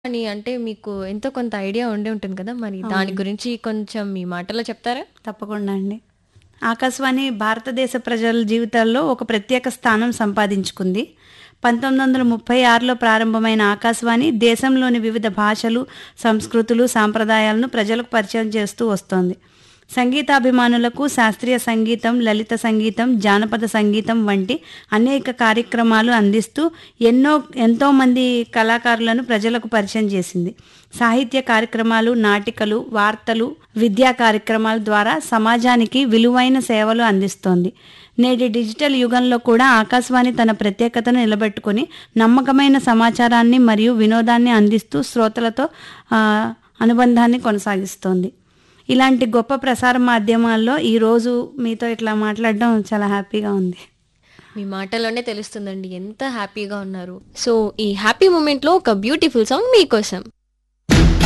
అని అంటే మీకు ఎంతో కొంత ఐడియా ఉండే ఉంటుంది కదా మరి దాని గురించి కొంచెం మీ మాటలో చెప్తారా తప్పకుండా అండి ఆకాశవాణి భారతదేశ ప్రజల జీవితాల్లో ఒక ప్రత్యేక స్థానం సంపాదించుకుంది పంతొమ్మిది వందల ముప్పై ఆరులో ప్రారంభమైన ఆకాశవాణి దేశంలోని వివిధ భాషలు సంస్కృతులు సాంప్రదాయాలను ప్రజలకు పరిచయం చేస్తూ వస్తోంది సంగీతాభిమానులకు శాస్త్రీయ సంగీతం లలిత సంగీతం జానపద సంగీతం వంటి అనేక కార్యక్రమాలు అందిస్తూ ఎన్నో ఎంతో మంది కళాకారులను ప్రజలకు పరిచయం చేసింది సాహిత్య కార్యక్రమాలు నాటికలు వార్తలు విద్యా కార్యక్రమాల ద్వారా సమాజానికి విలువైన సేవలు అందిస్తోంది నేటి డిజిటల్ యుగంలో కూడా ఆకాశవాణి తన ప్రత్యేకతను నిలబెట్టుకుని నమ్మకమైన సమాచారాన్ని మరియు వినోదాన్ని అందిస్తూ శ్రోతలతో ఆ, అనుబంధాన్ని కొనసాగిస్తోంది ఇలాంటి గొప్ప ప్రసార మాధ్యమాల్లో ఈరోజు మీతో ఇట్లా మాట్లాడడం చాలా హ్యాపీగా ఉంది మీ మాటలోనే తెలుస్తుందండి ఎంత హ్యాపీగా ఉన్నారు సో ఈ హ్యాపీ మూమెంట్ లో ఒక బ్యూటిఫుల్ సాంగ్ మీకోసం